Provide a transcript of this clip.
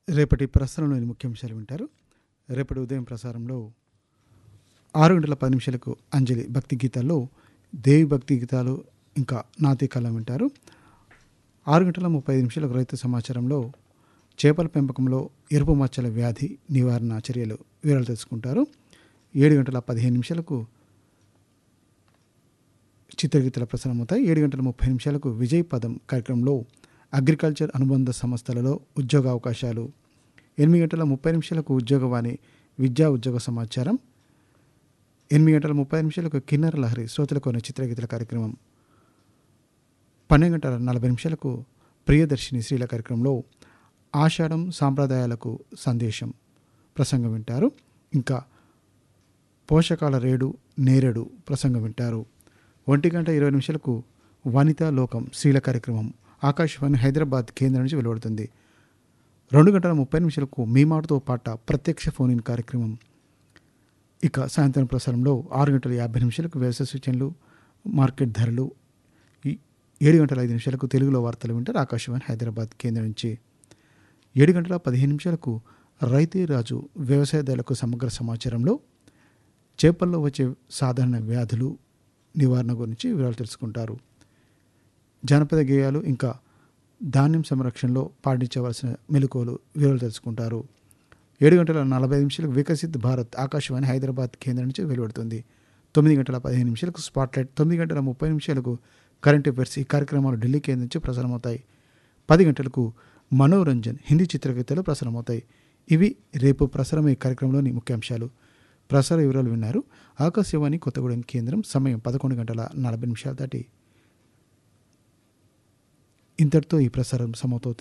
రేపటి ప్రసారంలోని ముఖ్యాంశాలు వింటారు రేపటి ఉదయం ప్రసారంలో ఆరు గంటల పది నిమిషాలకు అంజలి భక్తి గీతాల్లో దేవి భక్తి గీతాలు ఇంకా నాతి కళ వింటారు ఆరు గంటల ముప్పై ఐదు నిమిషాలకు రైతు సమాచారంలో చేపల పెంపకంలో ఎరుపు మచ్చల వ్యాధి నివారణ చర్యలు వివరాలు తెలుసుకుంటారు ఏడు గంటల పదిహేను నిమిషాలకు చిత్రగీతల ప్రసారం అవుతాయి ఏడు గంటల ముప్పై నిమిషాలకు విజయ్ పదం కార్యక్రమంలో అగ్రికల్చర్ అనుబంధ సంస్థలలో ఉద్యోగ అవకాశాలు ఎనిమిది గంటల ముప్పై నిమిషాలకు ఉద్యోగవాణి విద్యా ఉద్యోగ సమాచారం ఎనిమిది గంటల ముప్పై నిమిషాలకు కిన్నర లహరి శ్రోతల కొన్ని చిత్రగీతల కార్యక్రమం పన్నెండు గంటల నలభై నిమిషాలకు ప్రియదర్శిని శ్రీల కార్యక్రమంలో ఆషాఢం సాంప్రదాయాలకు సందేశం ప్రసంగం వింటారు ఇంకా పోషకాల రేడు నేరేడు ప్రసంగం వింటారు ఒంటి గంట ఇరవై నిమిషాలకు వనితా లోకం స్త్రీల కార్యక్రమం ఆకాశవాణి హైదరాబాద్ కేంద్రం నుంచి వెలువడుతుంది రెండు గంటల ముప్పై నిమిషాలకు మీ మాటతో పాట ప్రత్యక్ష ఫోన్ ఇన్ కార్యక్రమం ఇక సాయంత్రం ప్రసారంలో ఆరు గంటల యాభై నిమిషాలకు వ్యవసాయ సూచనలు మార్కెట్ ధరలు ఈ ఏడు గంటల ఐదు నిమిషాలకు తెలుగులో వార్తలు వింటారు ఆకాశవాణి హైదరాబాద్ కేంద్రం నుంచి ఏడు గంటల పదిహేను నిమిషాలకు రైతే రాజు వ్యవసాయదారులకు సమగ్ర సమాచారంలో చేపల్లో వచ్చే సాధారణ వ్యాధులు నివారణ గురించి వివరాలు తెలుసుకుంటారు జానపద గేయాలు ఇంకా ధాన్యం సంరక్షణలో పాటించవలసిన మెలకువలు వివరాలు తెలుసుకుంటారు ఏడు గంటల నలభై నిమిషాలకు వికసిత్ భారత్ ఆకాశవాణి హైదరాబాద్ కేంద్రం నుంచి వెలువడుతుంది తొమ్మిది గంటల పదిహేను నిమిషాలకు స్పాట్లైట్ తొమ్మిది గంటల ముప్పై నిమిషాలకు కరెంట్ అఫైర్స్ ఈ కార్యక్రమాలు ఢిల్లీ కేంద్రం నుంచి ప్రసారమవుతాయి పది గంటలకు మనోరంజన్ హిందీ చిత్రగీతాలు ప్రసారమవుతాయి ఇవి రేపు ప్రసారమయ్యే కార్యక్రమంలోని ముఖ్యాంశాలు ప్రసార వివరాలు విన్నారు ఆకాశవాణి కొత్తగూడెం కేంద్రం సమయం పదకొండు గంటల నలభై నిమిషాలు దాటి ఇంతటితో ఈ ప్రసారం సమవుతుంది